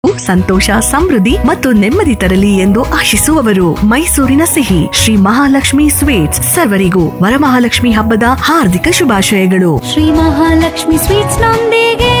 ಸಂತೋಷ ಸಮೃದ್ಧಿ ಮತ್ತು ನೆಮ್ಮದಿ ತರಲಿ ಎಂದು ಆಶಿಸುವವರು ಮೈಸೂರಿನ ಸಿಹಿ ಶ್ರೀ ಮಹಾಲಕ್ಷ್ಮಿ ಸ್ವೀಟ್ಸ್ ಸರ್ವರಿಗೂ ವರಮಹಾಲಕ್ಷ್ಮಿ ಹಬ್ಬದ ಹಾರ್ದಿಕ ಶುಭಾಶಯಗಳು ಶ್ರೀ ಮಹಾಲಕ್ಷ್ಮಿ ಸ್ವೀಟ್ಸ್ ನೊಂದಿಗೆ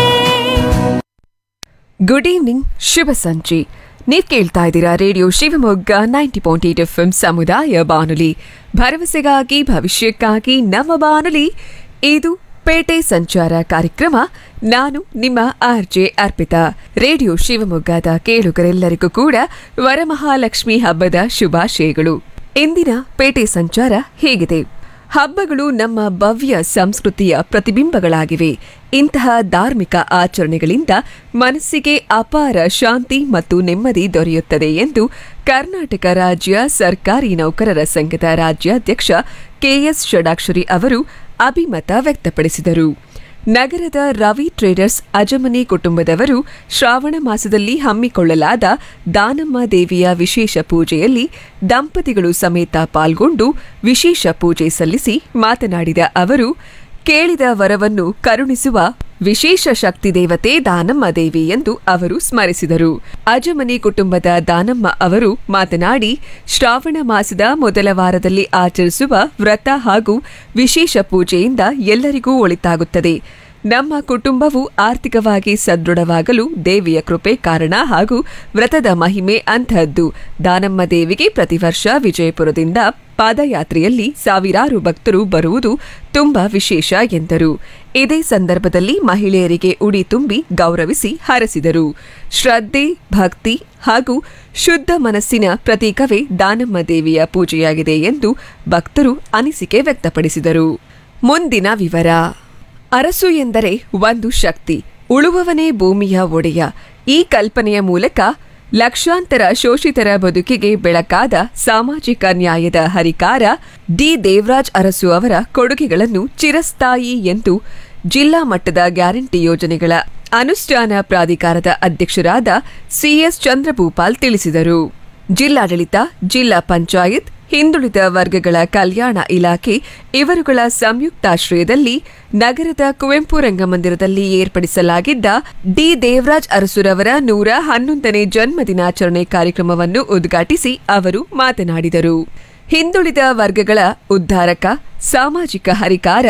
ಗುಡ್ ಈವ್ನಿಂಗ್ ಶುಭ ಸಂಜೆ ನೀವ್ ಕೇಳ್ತಾ ಇದ್ದೀರಾ radio Shivamogga ninety point eight F ಸಮುದಾಯ ಬಾನುಲಿ ಭರವಸೆಗಾಗಿ ಭವಿಷ್ಯಕ್ಕಾಗಿ ನಮ್ಮ ಬಾನುಲಿ ಇದು ಪೇಟೆ ಸಂಚಾರ ಕಾರ್ಯಕ್ರಮ ನಾನು ನಿಮ್ಮ ಆರ್ ಜೆ ಅರ್ಪಿತಾ ರೇಡಿಯೋ ಶಿವಮೊಗ್ಗದ ಕೇಳುಗರೆಲ್ಲರಿಗೂ ಕೂಡ ವರಮಹಾಲಕ್ಷ್ಮಿ ಹಬ್ಬದ ಶುಭಾಶಯಗಳು ಇಂದಿನ ಪೇಟೆ ಸಂಚಾರ ಹೇಗಿದೆ ಹಬ್ಬಗಳು ನಮ್ಮ ಭವ್ಯ ಸಂಸ್ಕೃತಿಯ ಪ್ರತಿಬಿಂಬಗಳಾಗಿವೆ ಇಂತಹ ಧಾರ್ಮಿಕ ಆಚರಣೆಗಳಿಂದ ಮನಸ್ಸಿಗೆ ಅಪಾರ ಶಾಂತಿ ಮತ್ತು ನೆಮ್ಮದಿ ದೊರೆಯುತ್ತದೆ ಎಂದು ಕರ್ನಾಟಕ ರಾಜ್ಯ ಸರ್ಕಾರಿ ನೌಕರರ ಸಂಘದ ರಾಜ್ಯಾಧ್ಯಕ್ಷ ಕೆಎಸ್ ಷಡಾಕ್ಷರಿ ಅವರು ಅಭಿಮತ ವ್ಯಕ್ತಪಡಿಸಿದರು ನಗರದ ರವಿ ಟ್ರೇಡರ್ಸ್ ಅಜಮನಿ ಕುಟುಂಬದವರು ಶ್ರಾವಣ ಮಾಸದಲ್ಲಿ ಹಮ್ಮಿಕೊಳ್ಳಲಾದ ದಾನಮ್ಮ ದೇವಿಯ ವಿಶೇಷ ಪೂಜೆಯಲ್ಲಿ ದಂಪತಿಗಳು ಸಮೇತ ಪಾಲ್ಗೊಂಡು ವಿಶೇಷ ಪೂಜೆ ಸಲ್ಲಿಸಿ ಮಾತನಾಡಿದ ಅವರು ಕೇಳಿದ ವರವನ್ನು ಕರುಣಿಸುವ ವಿಶೇಷ ಶಕ್ತಿ ದೇವತೆ ದಾನಮ್ಮ ದೇವಿ ಎಂದು ಅವರು ಸ್ಮರಿಸಿದರು ಅಜಮನಿ ಕುಟುಂಬದ ದಾನಮ್ಮ ಅವರು ಮಾತನಾಡಿ ಶ್ರಾವಣ ಮಾಸದ ಮೊದಲ ವಾರದಲ್ಲಿ ಆಚರಿಸುವ ವ್ರತ ಹಾಗೂ ವಿಶೇಷ ಪೂಜೆಯಿಂದ ಎಲ್ಲರಿಗೂ ಒಳಿತಾಗುತ್ತದೆ ನಮ್ಮ ಕುಟುಂಬವು ಆರ್ಥಿಕವಾಗಿ ಸದೃಢವಾಗಲು ದೇವಿಯ ಕೃಪೆ ಕಾರಣ ಹಾಗೂ ವ್ರತದ ಮಹಿಮೆ ಅಂತಹದ್ದು ದಾನಮ್ಮ ದೇವಿಗೆ ಪ್ರತಿ ವರ್ಷ ವಿಜಯಪುರದಿಂದ ಪಾದಯಾತ್ರೆಯಲ್ಲಿ ಸಾವಿರಾರು ಭಕ್ತರು ಬರುವುದು ತುಂಬಾ ವಿಶೇಷ ಎಂದರು ಇದೇ ಸಂದರ್ಭದಲ್ಲಿ ಮಹಿಳೆಯರಿಗೆ ಉಡಿ ತುಂಬಿ ಗೌರವಿಸಿ ಹರಸಿದರು ಶ್ರದ್ಧೆ ಭಕ್ತಿ ಹಾಗೂ ಶುದ್ಧ ಮನಸ್ಸಿನ ಪ್ರತೀಕವೇ ದಾನಮ್ಮ ದೇವಿಯ ಪೂಜೆಯಾಗಿದೆ ಎಂದು ಭಕ್ತರು ಅನಿಸಿಕೆ ವ್ಯಕ್ತಪಡಿಸಿದರು ಮುಂದಿನ ವಿವರ ಅರಸು ಎಂದರೆ ಒಂದು ಶಕ್ತಿ ಉಳುವವನೇ ಭೂಮಿಯ ಒಡೆಯ ಈ ಕಲ್ಪನೆಯ ಮೂಲಕ ಲಕ್ಷಾಂತರ ಶೋಷಿತರ ಬದುಕಿಗೆ ಬೆಳಕಾದ ಸಾಮಾಜಿಕ ನ್ಯಾಯದ ಹರಿಕಾರ ಡಿ ದೇವರಾಜ್ ಅರಸು ಅವರ ಕೊಡುಗೆಗಳನ್ನು ಚಿರಸ್ಥಾಯಿ ಎಂದು ಜಿಲ್ಲಾ ಮಟ್ಟದ ಗ್ಯಾರಂಟಿ ಯೋಜನೆಗಳ ಅನುಷ್ಠಾನ ಪ್ರಾಧಿಕಾರದ ಅಧ್ಯಕ್ಷರಾದ ಸಿಎಸ್ ಚಂದ್ರಭೂಪಾಲ್ ತಿಳಿಸಿದರು ಜಿಲ್ಲಾಡಳಿತ ಜಿಲ್ಲಾ ಪಂಚಾಯತ್ ಹಿಂದುಳಿದ ವರ್ಗಗಳ ಕಲ್ಯಾಣ ಇಲಾಖೆ ಇವರುಗಳ ಸಂಯುಕ್ತಾಶ್ರಯದಲ್ಲಿ ನಗರದ ಕುವೆಂಪು ರಂಗಮಂದಿರದಲ್ಲಿ ಏರ್ಪಡಿಸಲಾಗಿದ್ದ ಡಿ ದೇವರಾಜ್ ಅರಸುರವರ ನೂರ ಹನ್ನೊಂದನೇ ಜನ್ಮದಿನಾಚರಣೆ ಕಾರ್ಯಕ್ರಮವನ್ನು ಉದ್ಘಾಟಿಸಿ ಅವರು ಮಾತನಾಡಿದರು ಹಿಂದುಳಿದ ವರ್ಗಗಳ ಉದ್ಧಾರಕ ಸಾಮಾಜಿಕ ಹರಿಕಾರ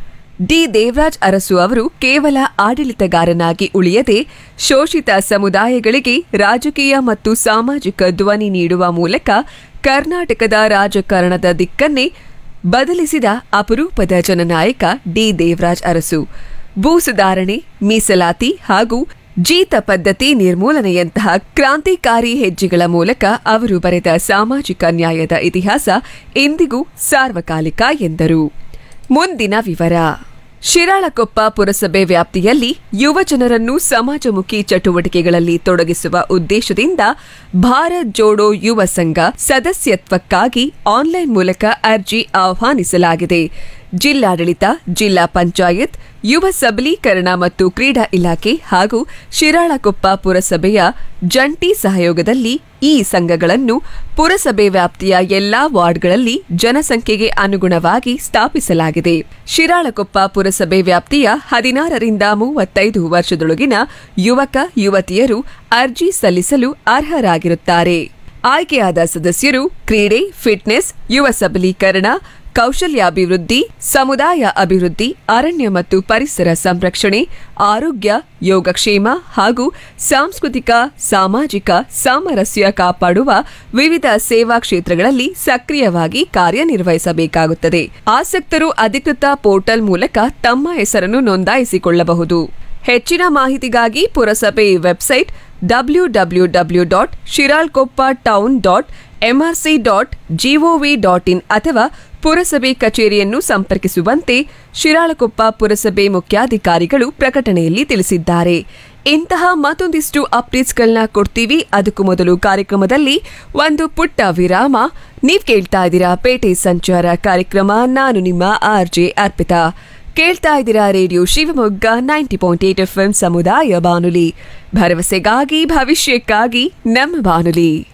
ಡಿ ದೇವರಾಜ್ ಅರಸು ಅವರು ಕೇವಲ ಆಡಳಿತಗಾರನಾಗಿ ಉಳಿಯದೆ ಶೋಷಿತ ಸಮುದಾಯಗಳಿಗೆ ರಾಜಕೀಯ ಮತ್ತು ಸಾಮಾಜಿಕ ಧ್ವನಿ ನೀಡುವ ಮೂಲಕ ಕರ್ನಾಟಕದ ರಾಜಕಾರಣದ ದಿಕ್ಕನ್ನೇ ಬದಲಿಸಿದ ಅಪರೂಪದ ಜನನಾಯಕ ಡಿ ದೇವರಾಜ್ ಅರಸು ಭೂ ಸುಧಾರಣೆ ಮೀಸಲಾತಿ ಹಾಗೂ ಜೀತ ಪದ್ಧತಿ ನಿರ್ಮೂಲನೆಯಂತಹ ಕ್ರಾಂತಿಕಾರಿ ಹೆಜ್ಜೆಗಳ ಮೂಲಕ ಅವರು ಬರೆದ ಸಾಮಾಜಿಕ ನ್ಯಾಯದ ಇತಿಹಾಸ ಇಂದಿಗೂ ಸಾರ್ವಕಾಲಿಕ ಎಂದರು ಮುಂದಿನ ವಿವರ ಶಿರಾಳಕೊಪ್ಪ ಪುರಸಭೆ ವ್ಯಾಪ್ತಿಯಲ್ಲಿ ಯುವ ಜನರನ್ನು ಸಮಾಜಮುಖಿ ಚಟುವಟಿಕೆಗಳಲ್ಲಿ ತೊಡಗಿಸುವ ಉದ್ದೇಶದಿಂದ ಭಾರತ್ ಜೋಡೋ ಯುವ ಸಂಘ ಸದಸ್ಯತ್ವಕ್ಕಾಗಿ ಆನ್ಲೈನ್ ಮೂಲಕ ಅರ್ಜಿ ಆಹ್ವಾನಿಸಲಾಗಿದೆ ಜಿಲ್ಲಾಡಳಿತ ಜಿಲ್ಲಾ ಪಂಚಾಯತ್ ಯುವ ಸಬಲೀಕರಣ ಮತ್ತು ಕ್ರೀಡಾ ಇಲಾಖೆ ಹಾಗೂ ಶಿರಾಳಕೊಪ್ಪ ಪುರಸಭೆಯ ಜಂಟಿ ಸಹಯೋಗದಲ್ಲಿ ಈ ಸಂಘಗಳನ್ನು ಪುರಸಭೆ ವ್ಯಾಪ್ತಿಯ ಎಲ್ಲಾ ವಾರ್ಡ್ಗಳಲ್ಲಿ ಜನಸಂಖ್ಯೆಗೆ ಅನುಗುಣವಾಗಿ ಸ್ಥಾಪಿಸಲಾಗಿದೆ ಶಿರಾಳಕೊಪ್ಪ ಪುರಸಭೆ ವ್ಯಾಪ್ತಿಯ ಹದಿನಾರರಿಂದ ಮೂವತ್ತೈದು ವರ್ಷದೊಳಗಿನ ಯುವಕ ಯುವತಿಯರು ಅರ್ಜಿ ಸಲ್ಲಿಸಲು ಅರ್ಹರಾಗಿರುತ್ತಾರೆ ಆಯ್ಕೆಯಾದ ಸದಸ್ಯರು ಕ್ರೀಡೆ ಫಿಟ್ನೆಸ್ ಯುವ ಸಬಲೀಕರಣ ಕೌಶಲ್ಯಾಭಿವೃದ್ಧಿ ಸಮುದಾಯ ಅಭಿವೃದ್ಧಿ ಅರಣ್ಯ ಮತ್ತು ಪರಿಸರ ಸಂರಕ್ಷಣೆ ಆರೋಗ್ಯ ಯೋಗಕ್ಷೇಮ ಹಾಗೂ ಸಾಂಸ್ಕೃತಿಕ ಸಾಮಾಜಿಕ ಸಾಮರಸ್ಯ ಕಾಪಾಡುವ ವಿವಿಧ ಸೇವಾ ಕ್ಷೇತ್ರಗಳಲ್ಲಿ ಸಕ್ರಿಯವಾಗಿ ಕಾರ್ಯನಿರ್ವಹಿಸಬೇಕಾಗುತ್ತದೆ ಆಸಕ್ತರು ಅಧಿಕೃತ ಪೋರ್ಟಲ್ ಮೂಲಕ ತಮ್ಮ ಹೆಸರನ್ನು ನೋಂದಾಯಿಸಿಕೊಳ್ಳಬಹುದು ಹೆಚ್ಚಿನ ಮಾಹಿತಿಗಾಗಿ ಪುರಸಭೆ website W W W dot Shiralakoppa town dot MRC dot GOV dot in ಅಥವಾ ಪುರಸಭೆ ಕಚೇರಿಯನ್ನು ಸಂಪರ್ಕಿಸುವಂತೆ ಶಿರಾಳಕೊಪ್ಪ ಪುರಸಭೆ ಮುಖ್ಯಾಧಿಕಾರಿಗಳು ಪ್ರಕಟಣೆಯಲ್ಲಿ ತಿಳಿಸಿದ್ದಾರೆ ಇಂತಹ ಮತ್ತೊಂದಿಷ್ಟು ಅಪ್ಡೇಟ್ಸ್ಗಳನ್ನ ಕೊಡ್ತೀವಿ ಅದಕ್ಕೂ ಮೊದಲು ಕಾರ್ಯಕ್ರಮದಲ್ಲಿ ಒಂದು ಪುಟ್ಟ ವಿರಾಮ ನೀವ್ ಕೇಳ್ತಾ ಇದ್ದೀರಾ ಪೇಟೆ ಸಂಚಾರ ಕಾರ್ಯಕ್ರಮ ನಾನು ನಿಮ್ಮ ಆರ್ ಜೆ ಅರ್ಪಿತಾ ಕೇಳ್ತಾ ಇದ್ದೀರಾ radio Shivamogga ninety point eight F ಸಮುದಾಯ ಬಾನುಲಿ ಭರವಸೆಗಾಗಿ ಭವಿಷ್ಯಕ್ಕಾಗಿ ನಮ್ಮ ಬಾನುಲಿ